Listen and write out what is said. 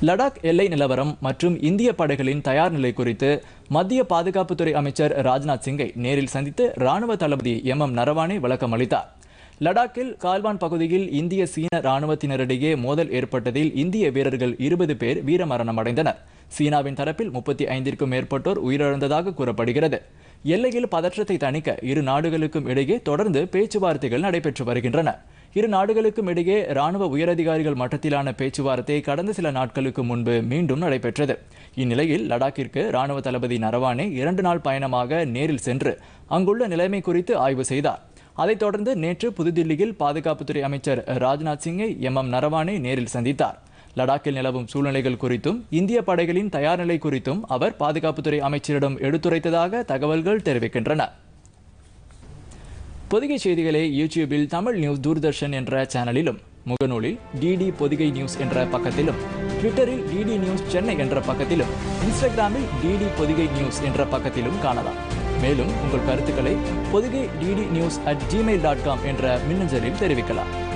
லடாக் எல்லை நிலவரம் மற்றும் இந்திய படைகளின் தயார் நிலை குறித்து மத்திய பாதுகாப்புத்துறை அமைச்சர் ராஜ்நாத் சிங்கை நேரில் சந்தித்து ராணுவ தளபதி எம் எம் நரவானே விளக்கம் அளித்தார் லடாக்கில் கால்வான் பகுதியில் இந்திய சீன ராணுவத்தினரிடையே மோதல் ஏற்பட்டதில் இந்திய வீரர்கள் இருபது பேர் வீரமரணம் அடைந்தனர் சீனாவின் தரப்பில் முப்பத்தி ஐந்திற்கும் மேற்பட்டோர் உயிரிழந்ததாக கூறப்படுகிறது எல்லையில் பதற்றத்தை தணிக்க இரு நாடுகளுக்கும் இடையே தொடர்ந்து பேச்சுவார்த்தைகள் நடைபெற்று வருகின்றன இரு நாடுகளுக்கும் இடையே ராணுவ உயரதிகாரிகள் மட்டத்திலான பேச்சுவார்த்தை கடந்த சில நாட்களுக்கு முன்பு மீண்டும் நடைபெற்றது இந்நிலையில் லடாக்கிற்கு ராணுவ தளபதி நரவானே இரண்டு நாள் பயணமாக நேரில் சென்று அங்குள்ள நிலைமை குறித்து ஆய்வு செய்தார் அதைத் தொடர்ந்து நேற்று புதுதில்லியில் பாதுகாப்புத்துறை அமைச்சர் ராஜ்நாத் சிங்கை எம் எம் நரவானே நேரில் சந்தித்தார் லடாக்கில் நிலவும் சூழ்நிலைகள் குறித்தும் இந்திய படைகளின் தயார் நிலை குறித்தும் அவர் பாதுகாப்புத்துறை அமைச்சரிடம் எடுத்துரைத்ததாக தகவல்கள் தெரிவிக்கின்றன பொதிகை செய்திகளை யூடியூபில் தமிழ் நியூஸ் தூர்தர்ஷன் என்ற சேனலிலும் முகநூலில் டிடி பொதிகை நியூஸ் என்ற பக்கத்திலும் ட்விட்டரில் டிடி நியூஸ் சென்னை என்ற பக்கத்திலும் இன்ஸ்டாகிராமில் டிடி பொதிகை நியூஸ் என்ற பக்கத்திலும் காணலாம் மேலும் உங்கள் கருத்துக்களை Podhigai DD news at Gmail dot com என்ற மின்னஞ்சலில் தெரிவிக்கலாம்